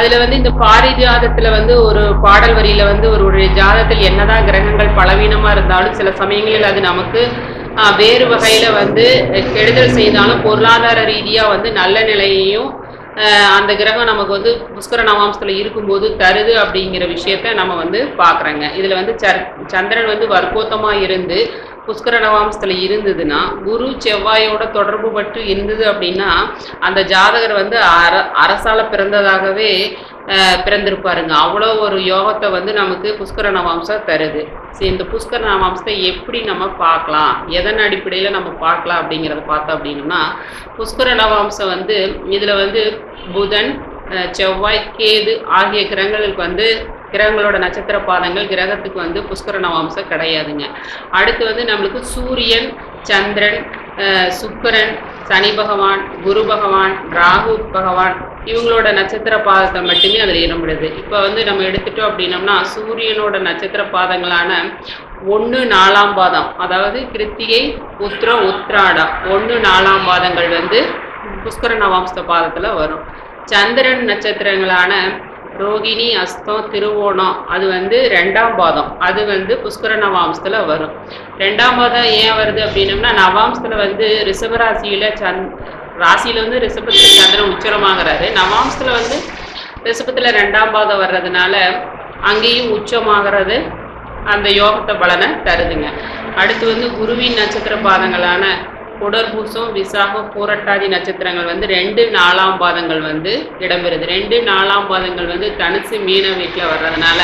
அதுல வந்து இந்த பாரிஜாதத்துல வந்து ஒரு பாடல் வரியில வந்து ஒரு ஜாதத்தில் என்னதான் கிரகங்கள் பலவீனமா இருந்தாலும் சில சமயங்களில் அது நமக்கு ஆஹ், வேறு வகையில வந்து கெடுதல் செய்தாலும் பொருளாதார ரீதியா வந்து நல்ல நிலையையும் ஆஹ், அந்த கிரகம் நமக்கு வந்து புஷ்கர நவாம்சத்துல இருக்கும்போது தருது அப்படிங்கிற விஷயத்த நம்ம வந்து பார்க்குறோங்க இதுல வந்து சர் சந்திரன் வந்து வர்க்கோத்தமா இருந்து புஷ்கர நவாம்சத்துல இருந்ததுன்னா குரு செவ்வாயோட தொடர்பு பட்டு இருந்தது அப்படின்னா அந்த ஜாதகர் வந்து அர அரசால பிறந்ததாகவே அஹ், பிறந்திருப்பாருங்க அவ்வளோ ஒரு யோகத்தை வந்து நமக்கு புஷ்கர நவாம்சம் தருது சரி இந்த புஷ்கர நவாம்சத்தை எப்படி நம்ம பார்க்கலாம் எதன் அடிப்படையில் நம்ம பார்க்கலாம் அப்படிங்கிறத பார்த்தோம் அப்படின்னா புஷ்கர நவாம்சம் வந்து இதில் வந்து புதன் அஹ், செவ்வாய் கேது ஆகிய கிரகங்களுக்கு வந்து கிரகங்களோட நட்சத்திர பாதங்கள் கிரகத்துக்கு வந்து புஷ்கர நவாம்சம் கிடையாதுங்க அடுத்து வந்து நம்மளுக்கு சூரியன் சந்திரன் அஹ், சுக்கிரன் சனி பகவான் குரு பகவான் ராகு பகவான் இவங்களோட நட்சத்திர பாதத்தை மட்டுமே அதில் இடம்பெறுது இப்போ வந்து நம்ம எடுத்துட்டோம் அப்படின்னம்னா சூரியனோட நட்சத்திர பாதங்களான ஒன்று நாலாம் பாதம் அதாவது கிருத்திகை உத்திரம் உத்ராடா ஒன்று நாலாம் பாதங்கள் வந்து புஷ்கர நவாம்ச பாதத்தில் வரும் சந்திரன் நட்சத்திரங்களான ரோகிணி அஸ்தம் திருவோணம் அது வந்து ரெண்டாம் பாதம் அது வந்து புஷ்கர நவாம்சத்தில் வரும் ரெண்டாம் பாதம் ஏன் வருது அப்படின்னம்னா நவாம்சத்தில் வந்து ரிஷபராசியில் சந் ராசியில் வந்து ரிஷபத்தில் சந்திரன் உச்சரமாகிறாரு நவாம்சத்தில் வந்து ரிஷபத்தில் ரெண்டாம் பாதம் வர்றதுனால அங்கேயும் உச்சமாகிறது அந்த யோகத்தை பலனை தருதுங்க அடுத்து வந்து குருவின் நட்சத்திர பாதங்களான புடர்பூசம் விசாகம் பூரட்டாதி நட்சத்திரங்கள் வந்து ரெண்டு நாலாம் பாதங்கள் வந்து இடம்பெறுது ரெண்டு நாலாம் பாதங்கள் வந்து தனுசு மீன வீட்டில் வர்றதுனால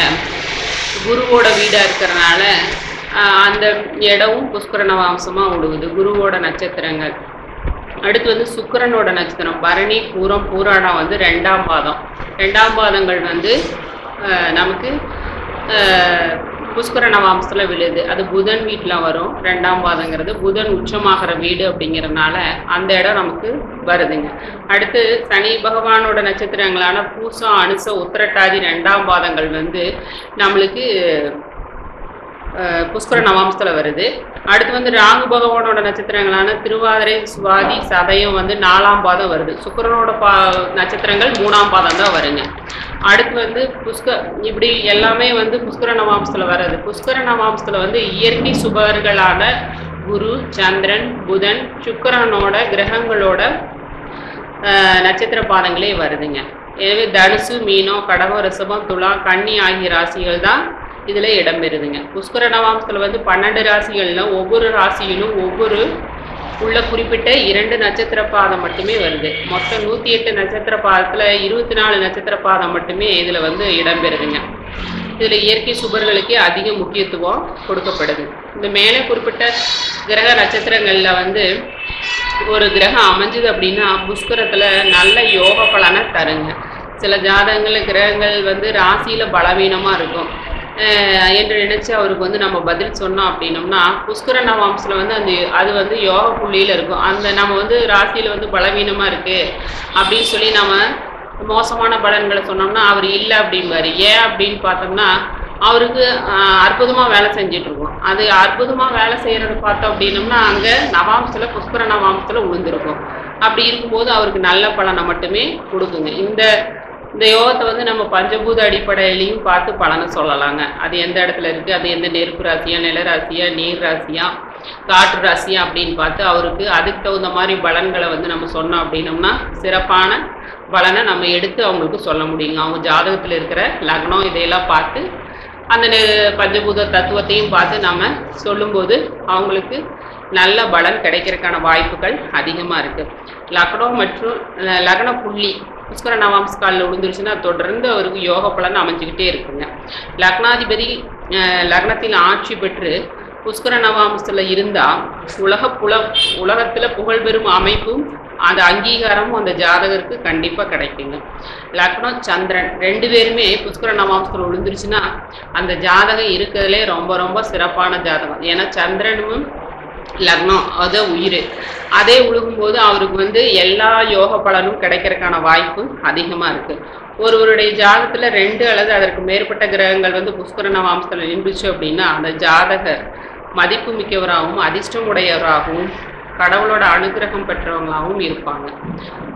குருவோட வீடாக இருக்கிறனால ஆஹ், அந்த இடமும் புஷ்கர நவாம்சமாக விடுகுது குருவோட நட்சத்திரங்கள் அடுத்து வந்து சுக்கிரனோட நட்சத்திரம் பரணி பூரம் பூராடம் வந்து ரெண்டாம் பாதம் ரெண்டாம் பாதங்கள் வந்து ஆஹ், நமக்கு ஆஹ், புஷ்கர நவாம்சத்தில் விழுது அது புதன் வீட்டில் வரும் ரெண்டாம் பாதங்கிறது புதன் உச்சமாகிற வீடு அப்படிங்கிறதுனால அந்த இடம் நமக்கு வருதுங்க அடுத்து சனி பகவானோட நட்சத்திரங்களான பூசம் அனுச உத்திரட்டாதி ரெண்டாம் பாதங்கள் வந்து நம்மளுக்கு அஹ், புஷ்கர நவாம்சத்தில் வருது அடுத்து வந்து ராகு பகவானோட நட்சத்திரங்களான திருவாதிரை சுவாதி சதயம் வந்து நாலாம் பாதம் வருது சுக்கிரனோட பா நட்சத்திரங்கள் மூணாம் பாதம் தான் வருங்க அடுத்து வந்து புஷ்க இப்படி எல்லாமே வந்து புஷ்கர நவாம்சத்தில் வருது புஷ்கர நவாம்சத்தில் வந்து இயற்கை சுபர்களான குரு சந்திரன் புதன் சுக்கிரனோட கிரகங்களோட அஹ், நட்சத்திர பாதங்களே வருதுங்க எனவே தனுசு மீனம் கடகம் ரிஷபம் துலா கன்னி ஆகிய ராசிகள் தான் இதில் இடம்பெறுதுங்க புஷ்கர நவாம்சத்தில் வந்து பன்னெண்டு ராசிகள்ல ஒவ்வொரு ராசியிலும் ஒவ்வொரு உள்ள குறிப்பிட்ட இரண்டு நட்சத்திர பாதம் மட்டுமே வருது மொத்தம் நூற்றி எட்டு நட்சத்திர பாதத்தில் இருபத்தி நாலு நட்சத்திர பாதம் மட்டுமே இதில் வந்து இடம்பெறுதுங்க இதில் இயற்கை சுபர்களுக்கே அதிக முக்கியத்துவம் கொடுக்கப்படுது இந்த மேலே குறிப்பிட்ட கிரக நட்சத்திரங்களில் வந்து ஒரு கிரகம் அமைஞ்சுது அப்படின்னா புஷ்கரத்தில் நல்ல யோக பலனை தருங்க சில ஜாதகங்கள் கிரகங்கள் வந்து ராசியில் பலவீனமாக இருக்கும் அஹ் என்று நினைச்சு அவருக்கு வந்து நம்ம பதில் சொன்னோம் அப்படின்னோம்னா புஷ்கர நவாம்சில் வந்து அந்த அது வந்து யோக புள்ளியில் இருக்கும் அந்த நம்ம வந்து ராசியில் வந்து பலவீனமாக இருக்கு அப்படின்னு சொல்லி நம்ம மோசமான பலன்களை சொன்னோம்னா அவர் இல்லை அப்படிம்பாரு ஏன் அப்படின்னு பார்த்தோம்னா அவருக்கு ஆஹ், அற்புதமா வேலை செஞ்சுட்டு இருக்கோம் அது அற்புதமா வேலை செய்யறத பார்த்தோம் அப்படின்னோம்னா அங்க நவாம்சத்துல புஷ்கர நவாம்சத்துல விழுந்திருக்கும் அப்படி இருக்கும்போது அவருக்கு நல்ல பலனை மட்டுமே கொடுக்குங்க இந்த இந்த யோகத்தை வந்து நம்ம பஞ்சபூத அடிப்படையிலையும் பார்த்து பலனை சொல்லலாங்க அது எந்த இடத்துல இருக்கு அது எந்த நெருப்பு ராசியா நில ராசியா நீர் ராசியா காற்று ராசியா அப்படின்னு பார்த்து அவருக்கு அதுக்கு தகுந்த மாதிரி பலன்களை வந்து நம்ம சொன்னோம் அப்படின்னோம்னா சிறப்பான பலனை நம்ம எடுத்து அவங்களுக்கு சொல்ல முடியுங்க அவங்க ஜாதகத்தில் இருக்கிற லக்னம் இதையெல்லாம் பார்த்து அந்த நெ- பஞ்சபூத தத்துவத்தையும் பார்த்து நம்ம சொல்லும்போது அவங்களுக்கு நல்ல பலன் கிடைக்கிறதுக்கான வாய்ப்புகள் அதிகமாக இருக்குது லக்னம் மற்றும் அஹ், லக்ன புள்ளி புஷ்கர நவாம்ஸ்காலில் விழுந்துருச்சுன்னா தொடர்ந்து அவருக்கு யோக பலன் அமைஞ்சுக்கிட்டே இருக்குங்க லக்னாதிபதி அஹ், லக்னத்தில் ஆட்சி பெற்று புஷ்கர நவாம்சத்தில் இருந்தால் உலக புல உலகத்தில் புகழ்பெறும் அமைப்பும் அந்த அங்கீகாரமும் அந்த ஜாதகருக்கு கண்டிப்பாக கிடைக்குங்க லக்னம் சந்திரன் ரெண்டு பேருமே புஷ்கர நவாம்சத்தில் விழுந்துருச்சுன்னா அந்த ஜாதகம் இருக்கிறதுலே ரொம்ப ரொம்ப சிறப்பான ஜாதகம் ஏன்னா சந்திரனும் லக்னம் அது உயிர் அதே உழுகும்போது அவருக்கு வந்து எல்லா யோக பலனும் கிடைக்கிறதுக்கான வாய்ப்பு அதிகமாக இருக்குது ஒருவருடைய ஜாதகத்தில் ரெண்டு அல்லது அதற்கு மேற்பட்ட கிரகங்கள் வந்து புஷ்கர நவாம்சத்தில் நின்றுச்சு அப்படின்னா அந்த ஜாதகர் மதிப்பு மிக்கவராகவும் அதிர்ஷ்டம் உடையவராகவும் கடவுளோட அனுகிரகம் பெற்றவங்களாகவும் இருப்பாங்க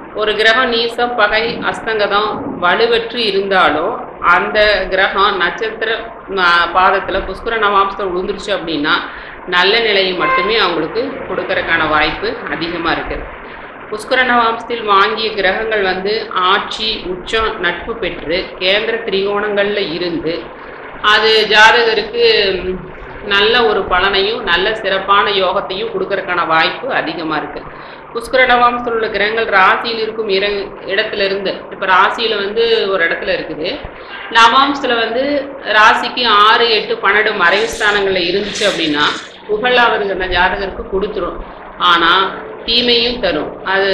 ஒரு கிரகம் நீசம் பகை அஸ்தங்கதம் வலுவற்று இருந்தாலும் அந்த கிரகம் நட்சத்திர ஆஹ், பாதத்துல புஷ்கர நவாம்சத்தில் விழுந்துருச்சு அப்படின்னா நல்ல நிலையை மட்டுமே அவங்களுக்கு கொடுக்கறதுக்கான வாய்ப்பு அதிகமா இருக்கு புஷ்கர நவாம்சத்தில் வாங்கிய கிரகங்கள் வந்து ஆட்சி உச்சம் நட்பு பெற்று கேந்திர திரிகோணங்கள்ல இருந்து அது ஜாதகருக்கு ம், நல்ல ஒரு பலனையும் நல்ல சிறப்பான யோகத்தையும் கொடுக்கறதுக்கான வாய்ப்பு அதிகமா இருக்கு புஷ்கர நவாம்சத்தில் உள்ள கிரகங்கள் ராசியில் இருக்கும் இர இடத்துல இருந்து இப்ப ராசியில வந்து ஒரு இடத்துல இருக்குது நவாம்சத்துல வந்து ராசிக்கு ஆறு எட்டு பன்னெண்டு மறைவு ஸ்தானங்கள்ல இருந்துச்சு அப்படின்னா புகழாவது அந்த ஜாதகருக்கு கொடுத்துரும் ஆனா தீமையும் தரும் அது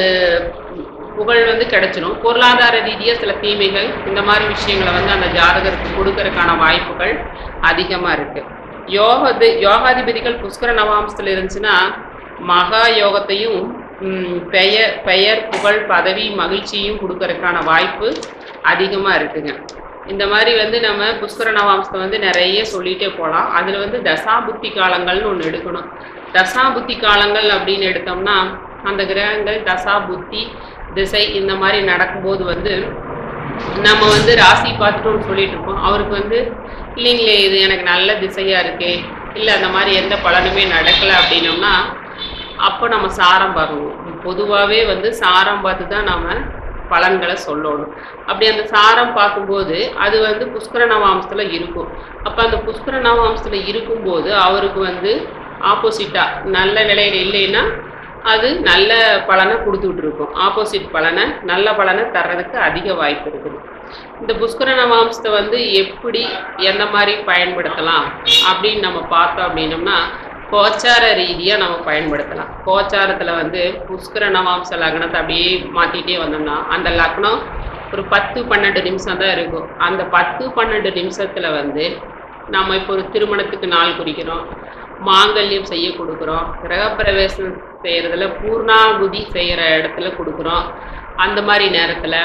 புகழ் வந்து கிடைச்சிரும் பொருளாதார ரீதியாக சில தீமைகள் இந்த மாதிரி விஷயங்களை வந்து அந்த ஜாதகருக்கு கொடுக்கறதுக்கான வாய்ப்புகள் அதிகமாக இருக்கு யோகது யோகாதிபதிகள் புஷ்கர நவாம்சத்தில் இருந்துச்சுன்னா மகா யோகத்தையும் ம், பெயர் பெயர் புகழ் பதவி மகிழ்ச்சியும் கொடுக்கறதுக்கான வாய்ப்பு அதிகமாக இருக்குங்க இந்த மாதிரி வந்து நம்ம புஷ்கர நவாம்சத்தை வந்து நிறைய சொல்லிட்டே போகலாம் அதில் வந்து தசாபுத்தி காலங்கள்னு ஒன்று எடுக்கணும் தசாபுத்தி காலங்கள் அப்படின்னு எடுத்தோம்னா அந்த கிரகங்கள் தசா புத்தி திசை இந்த மாதிரி நடக்கும்போது வந்து நம்ம வந்து ராசி பார்த்துட்டோம்னு சொல்லிட்டு இருப்போம் அவருக்கு வந்து இல்லைங்களே இது எனக்கு நல்ல திசையா இருக்கே இல்லை அந்த மாதிரி எந்த பலனுமே நடக்கலை அப்படின்னோம்னா அப்போ நம்ம சாரம் பார்க்கணும் பொதுவாகவே வந்து சாரம் பார்த்து தான் நம்ம பலன்களை சொல்லணும் அப்படி அந்த சாரம் பார்க்கும்போது அது வந்து புஷ்கர நவாம்சத்தில் இருக்கும் அப்போ அந்த புஷ்கர நவாம்சத்தில் இருக்கும்போது அவருக்கு வந்து ஆப்போசிட்டாக நல்ல நிலையில் இல்லைன்னா அது நல்ல பலனை கொடுத்துட்டு இருக்கும் ஆப்போசிட் பலனை நல்ல பலனை தர்றதுக்கு அதிக வாய்ப்பு இருக்குது இந்த புஷ்கர நவாம்சத்தை வந்து எப்படி எந்த மாதிரி பயன்படுத்தலாம் அப்படின்னு நம்ம பார்த்தோம் அப்படின்னோம்னா கோச்சார ரீதியாக நம்ம பயன்படுத்தலாம் கோச்சாரத்தில் வந்து புஷ்கர நவாம்ச லக்னத்தை அப்படியே மாற்றிட்டே வந்தோம்னா அந்த லக்னம் ஒரு பத்து பன்னெண்டு நிமிஷம் தான் இருக்கும் அந்த பத்து பன்னெண்டு நிமிஷத்தில் வந்து நம்ம இப்போ ஒரு திருமணத்துக்கு நாள் குறிக்கிறோம் மாங்கல்யம் செய்ய கொடுக்குறோம் கிரகப்பிரவேசம் செய்கிறதுல பூர்ணாகுதி செய்கிற இடத்துல கொடுக்குறோம் அந்த மாதிரி நேரத்தில்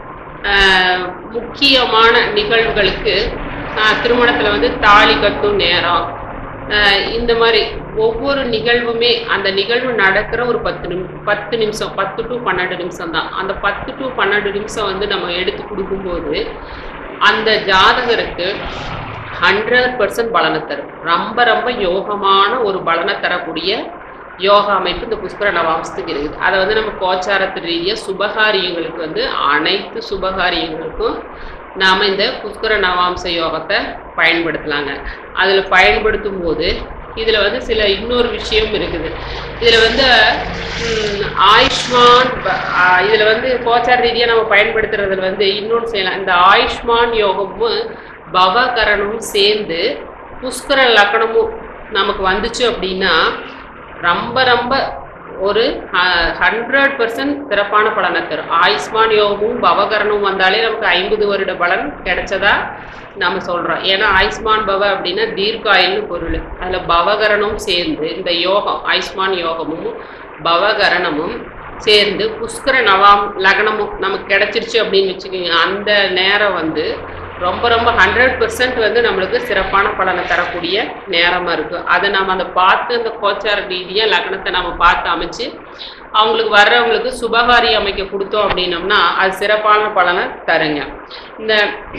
முக்கியமான நிகழ்வுகளுக்கு திருமணத்தில் வந்து தாலி கட்டும் நேரம் ஆஹ் இந்த மாதிரி ஒவ்வொரு நிகழ்வுமே அந்த நிகழ்வு நடக்கிற ஒரு பத்து நிமி பத்து நிமிஷம் பத்து டு பன்னெண்டு நிமிஷம் தான் அந்த பத்து டு பன்னெண்டு நிமிஷம் வந்து நம்ம எடுத்து கொடுக்கும்போது அந்த ஜாதகருக்கு ஹண்ட்ரட் பர்சன்ட் பலனை தரும் ரொம்ப ரொம்ப யோகமான ஒரு பலனை தரக்கூடிய யோகா அமைப்பு இந்த புஷ்கர நவாம்சத்துக்கு இருக்குது அதை வந்து நம்ம கோச்சாரத்து ரீதியாக சுபகாரியங்களுக்கு வந்து அனைத்து சுபகாரியங்களுக்கும் நாம் இந்த புஷ்கர நவாம்ச யோகத்தை பயன்படுத்தலாங்க அதில் பயன்படுத்தும் போது இதில் வந்து சில இன்னொரு விஷயம் இருக்குது இதில் வந்து ம், ஆயுஷ்மான் இதில் வந்து கோச்சார ரீதியாக நம்ம பயன்படுத்துறதுல வந்து இன்னொன்று செய்யலாம் இந்த ஆயுஷ்மான் யோகமும் பவகரணமும் சேர்ந்து புஷ்கர லக்கணமும் நமக்கு வந்துச்சு அப்படின்னா ரொம்ப ரொம்ப ஒரு ஹண்ட்ரட் பர்சன்ட் சிறப்பான பலனை தரும் ஆயுஷ்மான் யோகமும் பவகரணமும் வந்தாலே நமக்கு ஐம்பது வருட பலன் கிடைச்சதா நம்ம சொல்றோம் ஏன்னா ஆயுஷ்மான் பவ அப்படின்னா தீர்க்காயுள்னு பொருள் அதுல பவகரணமும் சேர்ந்து இந்த யோகம் ஆயுஷ்மான் யோகமும் பவகரணமும் சேர்ந்து புஷ்கர நவாம் லக்னமும் நமக்கு கிடைச்சிருச்சு அப்படின்னு வச்சுக்கோங்க அந்த நேரம் வந்து ரொம்ப ரொம்ப ஹண்ட்ரட் பர்சன்ட் வந்து நம்மளுக்கு சிறப்பான பலனை தரக்கூடிய நேரமாக இருக்கும் அதை நம்ம அந்த பார்த்து அந்த கோச்சார ரீதியாக லக்னத்தை நம்ம பார்த்து அமைச்சு அவங்களுக்கு வர்றவங்களுக்கு சுபகாரி அமைக்க கொடுத்தோம் அப்படின்னம்னா அது சிறப்பான பலனை தருங்க இந்த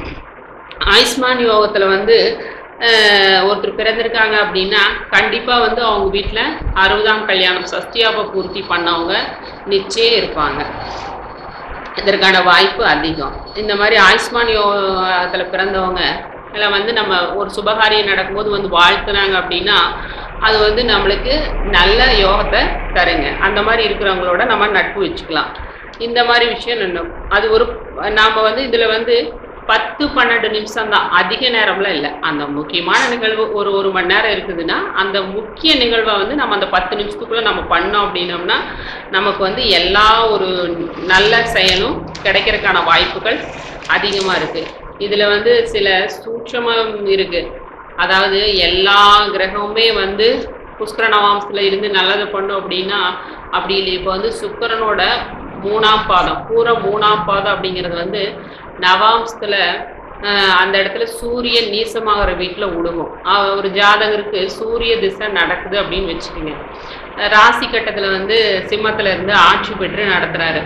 ஆயுஷ்மான் யோகத்தில் வந்து அஹ், ஒருத்தர் பிறந்திருக்காங்க அப்படின்னா கண்டிப்பாக வந்து அவங்க வீட்டில் அறுபதாம் கல்யாணம் சஷ்டியாப பூர்த்தி பண்ணவங்க நிச்சயம் இருப்பாங்க இதற்கான வாய்ப்பு அதிகம் இந்த மாதிரி ஆயுஷ்மான் யோகத்தில் பிறந்தவங்க இதில் வந்து நம்ம ஒரு சுபகாரியம் நடக்கும்போது வந்து வாழ்த்துனாங்க அப்படின்னா அது வந்து நம்மளுக்கு நல்ல யோகத்தை தருங்க அந்த மாதிரி இருக்கிறவங்களோட நம்ம நட்பு வச்சுக்கலாம் இந்த மாதிரி விஷயம் நின்னும் அது ஒரு நாம் வந்து இதில் வந்து பத்து பன்னெண்டு நிமிஷம் தான் அதிக நேரம்லாம் இல்லை அந்த முக்கியமான நிகழ்வு ஒரு ஒரு மணி நேரம் இருக்குதுன்னா அந்த முக்கிய நிகழ்வை வந்து நம்ம அந்த பத்து நிமிஷத்துக்குள்ள நம்ம பண்ணோம் அப்படின்னோம்னா நமக்கு வந்து எல்லா ஒரு நல்ல செயலும் கிடைக்கிறதுக்கான வாய்ப்புகள் அதிகமாக இருக்கு இதில் வந்து சில சூட்சமம் இருக்கு அதாவது எல்லா கிரகமுமே வந்து புஷ்கர நவாம்சத்தில் இருந்து நல்லது பண்ணும் அப்படின்னா அப்படி இல்லை இப்போ வந்து சுக்கிரனோட மூணாம் பாதம் பூரா மூணாம் பாதம் அப்படிங்கிறது வந்து நவாம்சத்தில் அந்த இடத்துல சூரியன் நீசமாகிற வீட்டில் விடுவோம் அஹ் ஒரு ஜாதகருக்கு சூரிய திசை நடக்குது அப்படின்னு வச்சுக்கோங்க ராசி கட்டத்தில் வந்து சிம்மத்துல இருந்து ஆட்சி பெற்று நடத்துறாரு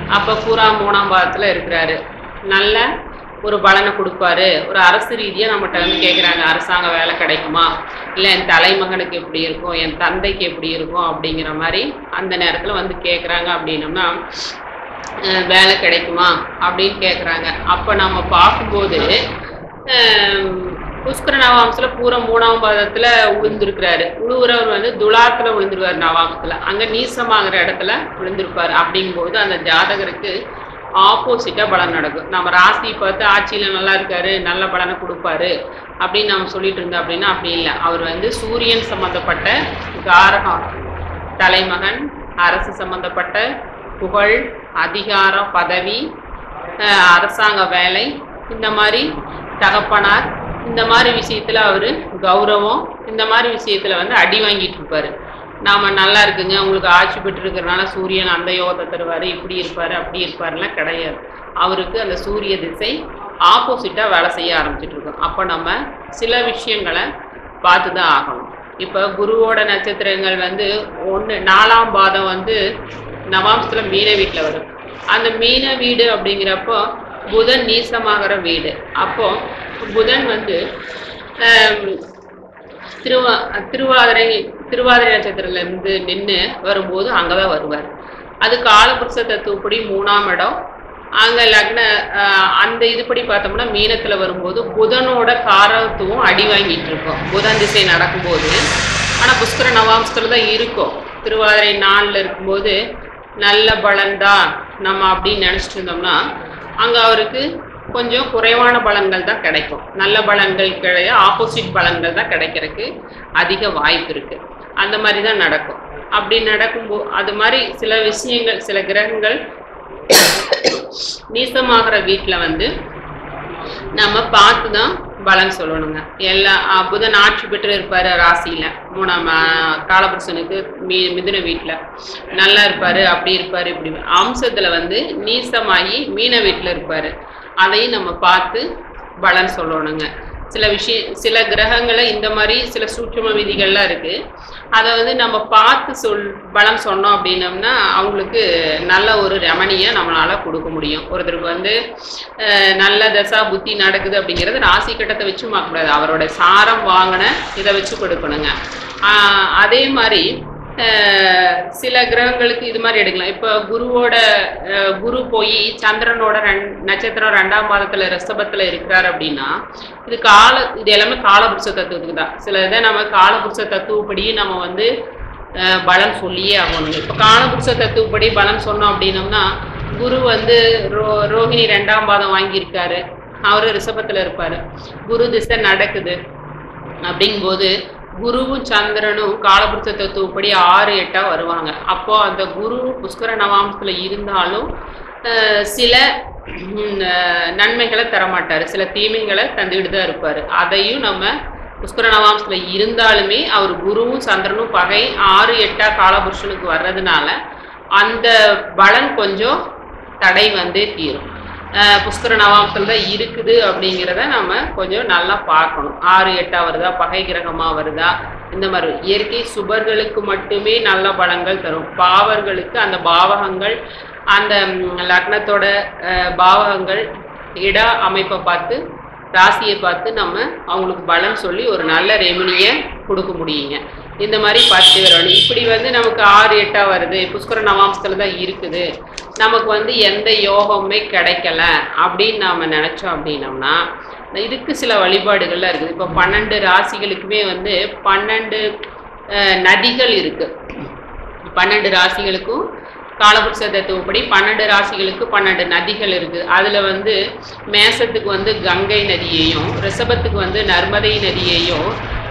அப்போ பூரா மூணாம் பாதத்தில் இருக்கிறாரு நல்ல ஒரு பலனை கொடுப்பாரு ஒரு அரசு ரீதியாக நம்மகிட்ட வந்து கேட்குறாங்க அரசாங்க வேலை கிடைக்குமா இல்லை என் தலைமகனுக்கு எப்படி இருக்கும் என் தந்தைக்கு எப்படி இருக்கும் அப்படிங்கிற மாதிரி அந்த நேரத்தில் வந்து கேட்குறாங்க அப்படின்னம்னா அஹ் வேலை கிடைக்குமா அப்படின்னு கேட்குறாங்க அப்போ நம்ம பார்க்கும்போது அஹ் புஷ்கர நவாம்சத்தில் பூரா மூணாம் பாதத்தில் உளுந்திருக்கிறாரு உழுவுறவர் வந்து துலாத்தில் விழுந்துருவார் நவாம்சத்தில் அங்கே நீசமாகிற இடத்துல விழுந்திருப்பார் அப்படிங்கும்போது அந்த ஜாதகருக்கு ஆப்போசிட்டாக பலன் நடக்கும் நம்ம ராசி பார்த்து ஆட்சியில் நல்லா இருக்காரு நல்ல பலனை கொடுப்பாரு அப்படின்னு நம்ம சொல்லிட்டு இருந்தோம் அப்படின்னா அப்படி இல்லை அவர் வந்து சூரியன் சம்மந்தப்பட்ட காரகம் தலைமகன் அரசு சம்பந்தப்பட்ட புகழ் அதிகாரம் பதவி அஹ் அரசாங்க வேலை இந்த மாதிரி தகப்பனார் இந்த மாதிரி விஷயத்துல அவர் கௌரவம் இந்த மாதிரி விஷயத்துல வந்து அடி வாங்கிட்டு இருப்பாரு நாம நல்லா இருக்குங்க உங்களுக்கு ஆட்சி பெற்று இருக்கிறனால சூரியன் அந்த யோகத்தை தருவாரு இப்படி இருப்பாரு அப்படி இருப்பாருலாம் கிடையாது அவருக்கு அந்த சூரிய திசை ஆப்போசிட்டா வேலை செய்ய ஆரம்பிச்சிட்டு இருக்கும் அப்போ நம்ம சில விஷயங்களை பார்த்து தான் ஆகணும் இப்போ குருவோட நட்சத்திரங்கள் வந்து ஒன்று நாலாம் பாதம் வந்து நவாம்சத்தில் மீன வீட்டில் வரும் அந்த மீன வீடு அப்படிங்கிறப்போ புதன் நீசமாகிற வீடு அப்போ புதன் வந்து ஆம், திருவா திருவாதிரை திருவாதிரை நட்சத்திரத்துல இருந்து நின்று வரும்போது அங்கே தான் வருவார் அது காலபுருஷ தத்துவப்படி மூணாம் இடம் அங்கே லக்ன ஆஹ், அந்த இதுபடி பார்த்தோம்னா மீனத்தில் வரும்போது புதனோட காரத்துவம் அடி வாங்கிட்டு இருக்கும் புதன் திசை நடக்கும்போது ஆனால் புஷ்கர நவாம்சத்தில் தான் இருக்கும் திருவாதிரை நாளில் இருக்கும்போது நல்ல பலன் தான் நம்ம அப்படின்னு நினச்சிட்டு இருந்தோம்னா அங்கே அவருக்கு கொஞ்சம் குறைவான பலன்கள் தான் கிடைக்கும் நல்ல பலன்கள் கிடையாது ஆப்போசிட் பலன்கள் தான் கிடைக்கிறதுக்கு அதிக வாய்ப்பு இருக்குது அந்த மாதிரி தான் நடக்கும் அப்படி நடக்கும்போ அது மாதிரி சில விஷயங்கள் சில கிரகங்கள் நீசமாகிற வீட்டில் வந்து நம்ம பார்த்து தான் பலன் சொல்லணுங்க எல்லா அஹ், புதன் ஆட்சி பெற்று இருப்பாரு ராசியில மூணாம் அஹ், காலபுருஷனுக்கு மீ மிதுன வீட்டில் நல்லா இருப்பாரு அப்படி இருப்பாரு இப்படி அம்சத்துல வந்து நீசமாகி மீன வீட்டில் இருப்பாரு அதையும் நம்ம பார்த்து பலன் சொல்லணுங்க சில விஷய சில கிரகங்களை இந்த மாதிரி சில சூட்சும விதிகள்லாம் இருக்கு அதை வந்து நம்ம பார்த்து சொல் பலம் சொன்னோம் அப்படின்னம்னா அவங்களுக்கு நல்ல ஒரு ரமணியை நம்மளால கொடுக்க முடியும் ஒருத்தருக்கு வந்து அஹ், நல்ல தசா புத்தி நடக்குது அப்படிங்கிறது ராசி கட்டத்தை வச்சு பார்க்கக்கூடாது அவரோட சாரம் வாங்கின இதை வச்சு கொடுக்கணுங்க ஆஹ், அதே மாதிரி அஹ், சில கிரகங்களுக்கு இது மாதிரி எடுக்கலாம் இப்போ குருவோட அஹ், குரு போய் சந்திரனோட ரெண் நட்சத்திரம் ரெண்டாம் பாதத்துல ரிஷபத்துல இருக்கிறார் அப்படின்னா இது கால இது எல்லாமே காலபுருஷ தத்துவத்துக்கு தான் சில இதை நம்ம காலபுருஷ தத்துவப்படியே நம்ம வந்து அஹ், பலன் சொல்லியே ஆகணும் இப்போ காலபுருஷ தத்துவப்படி பலன் சொன்னோம் அப்படின்னோம்னா குரு வந்து ரோ ரோஹிணி ரெண்டாம் பாதம் வாங்கியிருக்காரு அவரு ரிஷபத்துல இருப்பாரு குரு திசை நடக்குது அப்படிங்கும்போது குருவும் சந்திரனும் காலபுருஷ தத்துவப்படி ஆறு எட்டா வருவாங்க அப்போ அந்த குரு புஷ்கர நவாம்சத்துல இருந்தாலும் அஹ், சில ம், அஹ், நன்மைகளை தரமாட்டார் சில தீமைகளை தந்துக்கிட்டு தான் இருப்பார் அதையும் நம்ம புஷ்கர நவாம்சத்துல இருந்தாலுமே அவர் குருவும் சந்திரனும் பகை ஆறு எட்டா காலபுருஷனுக்கு வர்றதுனால அந்த பலன் கொஞ்சம் தடை வந்தே தீரும் அஹ் புஷ்கர நவாம்சத்தில் தான் இருக்குது அப்படிங்கிறத நம்ம கொஞ்சம் நல்லா பார்க்கணும் ஆறு எட்டா வருதா பகை கிரகமா வருதா இந்த மாதிரி இயற்கை சுபர்களுக்கு மட்டுமே நல்ல பலன்கள் தரும் பாவர்களுக்கு அந்த பாவகங்கள் அந்த ம், லக்னத்தோட அஹ், பாவகங்கள் இட அமைப்பை பார்த்து ராசியை பார்த்து நம்ம அவங்களுக்கு பலன் சொல்லி ஒரு நல்ல ரெமினியை கொடுக்க முடியுங்க இந்த மாதிரி பார்த்து வரணும் இப்படி வந்து நமக்கு ஆறு எட்டா வருது புஷ்கர நவாம்சத்துல தான் இருக்குது நமக்கு வந்து எந்த யோகமுமே கிடைக்கல அப்படின்னு நாம நினைச்சோம் அப்படின்னம்னா இதுக்கு சில வழிபாடுகள்லாம் இருக்குது இப்போ பன்னெண்டு ராசிகளுக்குமே வந்து பன்னெண்டு அஹ், நதிகள் இருக்கு பன்னெண்டு ராசிகளுக்கும் காலபுருஷ தத்துவப்படி பன்னெண்டு ராசிகளுக்கு பன்னெண்டு நதிகள் இருக்குது அதில் வந்து மேசத்துக்கு வந்து கங்கை நதியையும் ரிஷபத்துக்கு வந்து நர்மதை நதியையும்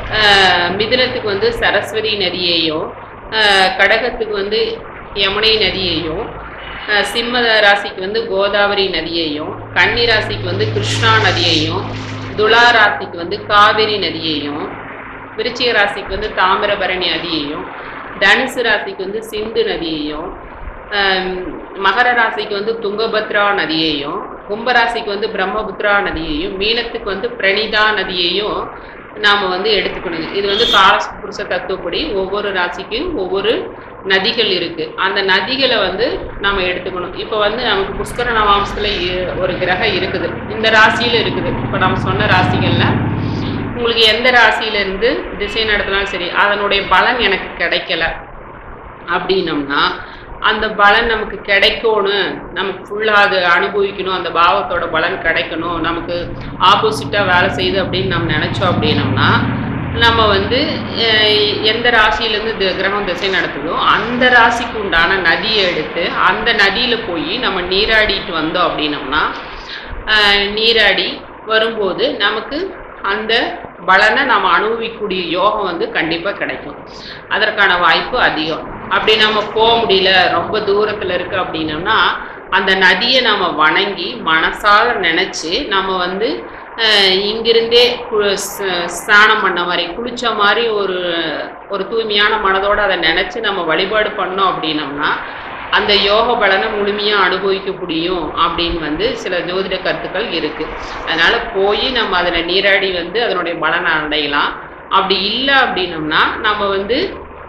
ஆஹ் மிதுனத்துக்கு வந்து சரஸ்வதி நதியையும் ஆஹ் கடகத்துக்கு வந்து யமுனை நதியையும் ஆஹ் சிம்ம ராசிக்கு வந்து கோதாவரி நதியையும் கன்னி ராசிக்கு வந்து கிருஷ்ணா நதியையும் துலா ராசிக்கு வந்து காவிரி நதியையும் விருச்சிக ராசிக்கு வந்து தாமிரபரணி நதியையும் தனுசு ராசிக்கு வந்து சிந்து நதியையும் ஆம், மகர ராசிக்கு வந்து துங்கபத்ரா நதியையும் கும்பராசிக்கு வந்து பிரம்மபுத்ரா நதியையும் மீனத்துக்கு வந்து பிரணிதா நதியையும் நாம் வந்து எடுத்துக்கணுங்க இது வந்து காலபுருஷ தத்துவப்படி ஒவ்வொரு ராசிக்கும் ஒவ்வொரு நதிகள் இருக்கு அந்த நதிகளை வந்து நம்ம எடுத்துக்கணும் இப்போ வந்து நமக்கு புஷ்கர நவாம்சத்துல இ- ஒரு கிரகம் இருக்குது இந்த ராசியில இருக்குது இப்போ நம்ம சொன்ன ராசிகள்ல உங்களுக்கு எந்த ராசியில இருந்து திசை நடத்தினாலும் சரி அதனுடைய பலன் எனக்கு கிடைக்கல அப்படின்னம்னா அந்த பலன் நமக்கு கிடைக்கணும் நமக்கு ஃபுல்லாக அது அனுபவிக்கணும் அந்த பாவத்தோட பலன் கிடைக்கணும் நமக்கு ஆப்போசிட்டாக வேலை செய்யுது அப்படின்னு நம்ம நினச்சோம் அப்படின்னம்னா நம்ம வந்து அஹ், எந்த ராசியிலேருந்து தி கிரகம் திசை நடத்துதோ அந்த ராசிக்கு உண்டான நதியை எடுத்து அந்த நதியில் போய் நம்ம நீராடிட்டு வந்தோம் அப்படின்னம்னா அஹ், நீராடி வரும்போது நமக்கு அந்த பலனை நம்ம அனுபவிக்கக்கூடிய யோகம் வந்து கண்டிப்பாக கிடைக்கும் அதற்கான வாய்ப்பு அதிகம் அப்படி நம்ம போக முடியல ரொம்ப தூரத்தில் இருக்கு அப்படின்னம்னா அந்த நதியை நம்ம வணங்கி மனசால நினச்சி நம்ம வந்து அஹ், இங்கிருந்தே கு- ச- ஸ்நானம் பண்ண மாதிரி குளிச்ச மாதிரி ஒரு ஒரு தூய்மையான மனதோட அதை நினச்சி நம்ம வழிபாடு பண்ணோம் அப்படின்னம்னா அந்த யோக பலனை முழுமையாக அனுபவிக்க முடியும் அப்படின்னு வந்து சில ஜோதிட கருத்துக்கள் இருக்கு அதனால போய் நம்ம அதில் நீராடி வந்து அதனுடைய பலனை அடையலாம் அப்படி இல்லை அப்படின்னம்னா நம்ம வந்து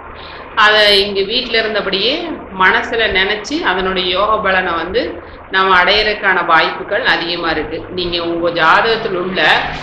அதை இங்கே வீட்டில் இருந்தபடியே மனசில் நினச்சி அதனுடைய யோக பலனை வந்து நம்ம அடையிறதுக்கான வாய்ப்புகள் அதிகமாக இருக்குது நீங்கள் உங்கள் ஜாதகத்தில் உள்ள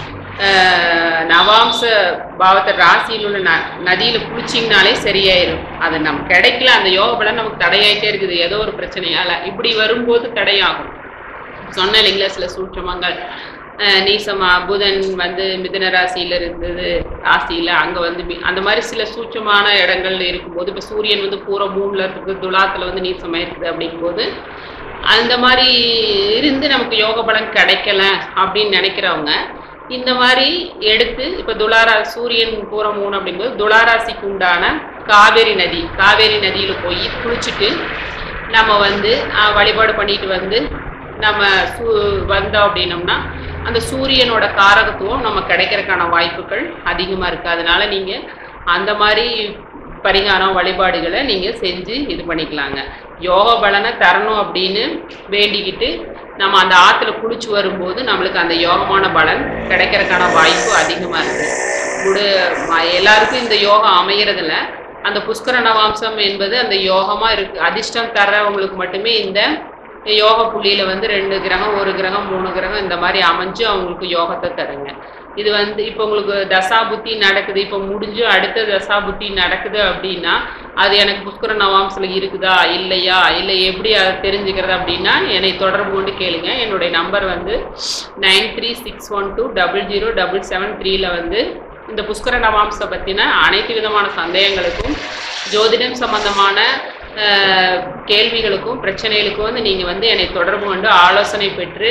அஹ், நவாம்ச பாவத்தை ராசியில் உள்ள ந நதியில் குளிச்சிங்கனாலே சரியாயிரும் அது நம்ம கிடைக்கல அந்த யோக பலன் நமக்கு தடையாயிட்டே இருக்குது ஏதோ ஒரு பிரச்சனையால் இப்படி வரும்போது தடையாகும் சொன்ன இல்லைங்களா சில சூட்சமங்கள் அஹ் நீசமா புதன் வந்து மிதுன ராசியில இருந்தது ராசியில அங்க வந்து மி- அந்த மாதிரி சில சூட்சமான இடங்கள்ல இருக்கும்போது இப்ப சூரியன் வந்து பூரா மூணுல இருக்குது துலாத்துல வந்து நீசமா இருக்குது அப்படிங்கும்போது அந்த மாதிரி இருந்து நமக்கு யோக பலன் கிடைக்கல அப்படின்னு நினைக்கிறவங்க இந்த மாதிரி எடுத்து இப்ப துளாரா சூரியன் பூரா மூணு அப்படிங்கும்போது துளாராசிக்கு உண்டான காவேரி நதி காவேரி நதியில போய் குளிச்சுட்டு நம்ம வந்து அஹ், வழிபாடு பண்ணிட்டு வந்து நம்ம சூ வந்தோம் அப்படின்னம்னா அந்த சூரியனோட காரகத்துவம் நம்ம கிடைக்கிறதுக்கான வாய்ப்புகள் அதிகமாக இருக்குது அதனால நீங்கள் அந்த மாதிரி பரிகாரம் வழிபாடுகளை நீங்கள் செஞ்சு இது பண்ணிக்கலாங்க யோக பலனை தரணும் அப்படின்னு வேண்டிக்கிட்டு நம்ம அந்த ஆற்றுல குளிச்சு வரும்போது நம்மளுக்கு அந்த யோகமான பலன் கிடைக்கிறதுக்கான வாய்ப்பு அதிகமாக இருக்குது முடு ம- எல்லாருக்கும் இந்த யோகம் அமையறதில்ல அந்த புஷ்கர நவாம்சம் என்பது அந்த யோகமா இருக்கு அதிர்ஷ்டம் தர்றவங்களுக்கு மட்டுமே இந்த யோக புள்ளியில வந்து ரெண்டு கிரகம் ஒரு கிரகம் மூணு கிரகம் இந்த மாதிரி அமைஞ்சு அவங்களுக்கு யோகத்தை தருங்க இது வந்து இப்போ உங்களுக்கு தசா புத்தி நடக்குது இப்போ முடிஞ்சு அடுத்த தசா புத்தி நடக்குது அப்படின்னா அது எனக்கு புஷ்கர நவாம்சில் இருக்குதா இல்லையா இல்லை எப்படி அதை தெரிஞ்சுக்கிறது அப்படின்னா என்னை தொடர்பு கொண்டு கேளுங்க என்னுடைய நம்பர் வந்து nine three six one two double zero double seven த்ரீல வந்து இந்த புஷ்கர நவாம்சை பற்றின அனைத்து விதமான சந்தேகங்களுக்கும் ஜோதிடம் சம்பந்தமான அஹ், கேள்விகளுக்கும் பிரச்சனைகளுக்கும் வந்து நீங்கள் வந்து என்னை தொடர்பு கொண்டு ஆலோசனை பெற்று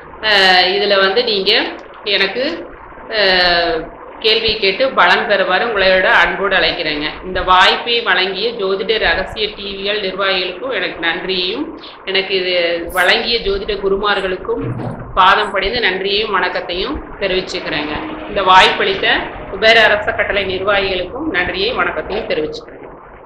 இதில் வந்து நீங்கள் எனக்கு அஹ், கேள்வி கேட்டு பலன் பெறுமாறு உங்களோட அன்போடு அழைக்கிறேங்க இந்த வாய்ப்பை வழங்கிய ஜோதிட ரகசிய டிவிகள் நிர்வாகிகளுக்கும் எனக்கு நன்றியையும் எனக்கு இது வழங்கிய ஜோதிட குருமார்களுக்கும் பாதம் படிந்து நன்றியையும் வணக்கத்தையும் தெரிவிச்சுக்கிறேங்க இந்த வாய்ப்பளித்த குபேர அரச கட்டளை நிர்வாகிகளுக்கும் நன்றியை வணக்கத்தையும் தெரிவிச்சுக்கிறேன்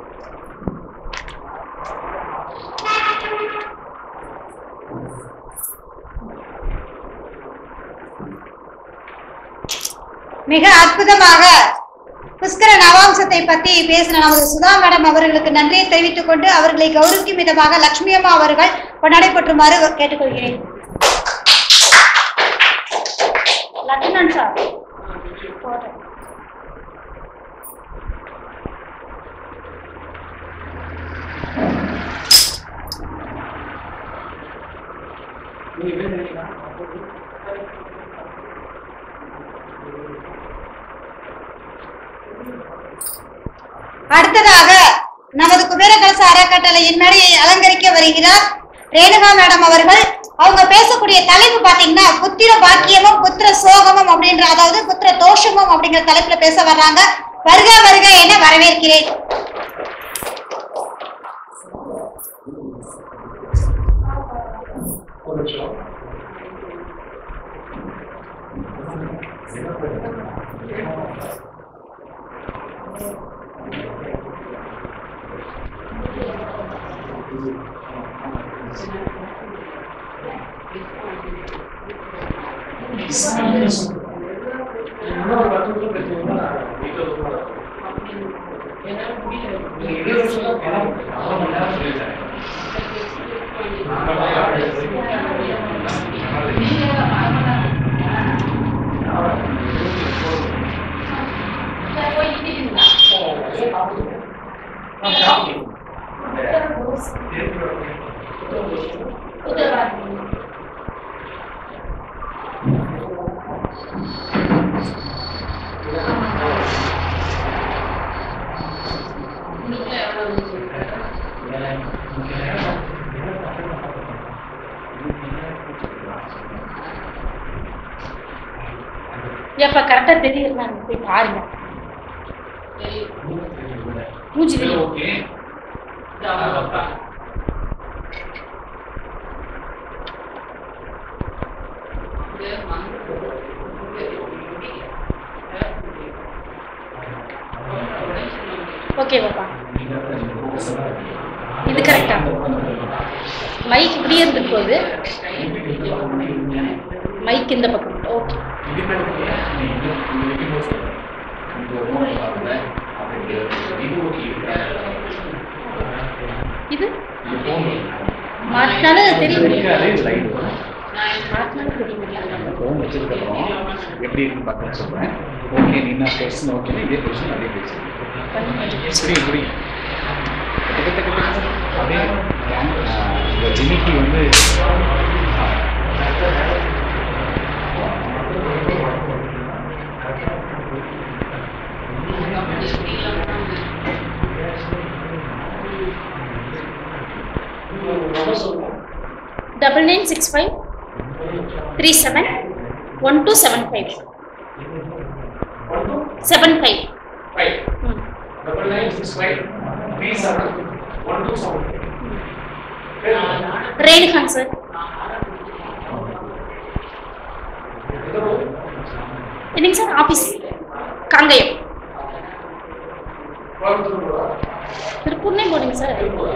மிக அற்புதமாக புஷ்கர நவாம்சத்தை பத்தி பேசின நமது சுதா மேடம் அவர்களுக்கு நன்றியை தெரிவித்துக் கொண்டு அவர்களை கௌரவிக்கும் விதமாக லட்சுமி அம்மா அவர்கள் கொண்டாடப்பட்டுமாறு கேட்டுக்கொள்கிறேன் லட்சுமணன் சார் போதும். அடுத்ததாக நமது குபேரகலச அறக்கட்டளையின் மேடையை அலங்கரிக்க வருகிறார் ரேணுகா மேடம் அவர்கள் அவங்க பேசக்கூடிய தலைப்பு பாத்தீங்கன்னா புத்திர பாக்கியமும் புத்திர சோகமும் அப்படின்ற அதாவது புத்திர தோஷமும் அப்படிங்கிற தலைப்புல பேச வர்றாங்க வருக வருக என வரவேற்கிறேன் ஏப்பா கரெக்டா தெரியுது நான் போய் பாருங்க மூஞ்சி தெரியும் ஓகே பாப்பா இது கரெக்டா மைக் இப்படியே இருந்துட்டு போகுது மைக் இந்த பக்கம் ஓகே இது மாட்டினாலும் தெரியும் மாட்டினாலும் தெரியும் ஃபோன் வச்சதுக்கப்புறம் எப்படி இருக்குன்னு பார்க்க சொல்கிறேன் ஓகே நீ என்ன பேசுன ஓகே இதே பேசணும் அதே பேசுகிறேன் புரியும் புரியும் கிட்ட கிட்ட கிட்ட அப்படியே இந்த ஜிமிக்கி வந்து double nine six five three seven one two seven five seven five ம் ரேணுகான் சார் என்னங்க சார் ஆஃபீஸ் காங்கயம் திருப்பூர்னே போடுங்க சார்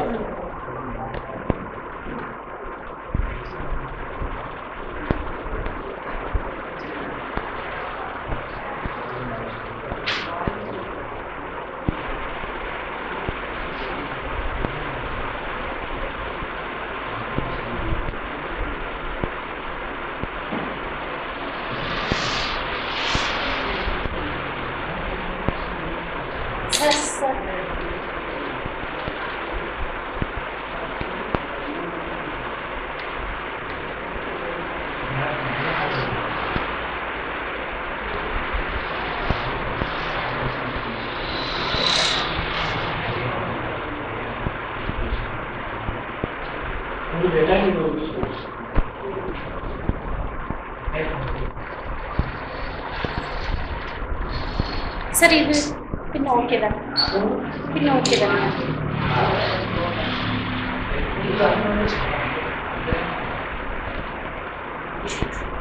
சார் சார் சார் இது பின்ன ஓகே தான் பின்ன ஓகே தான் Thank you.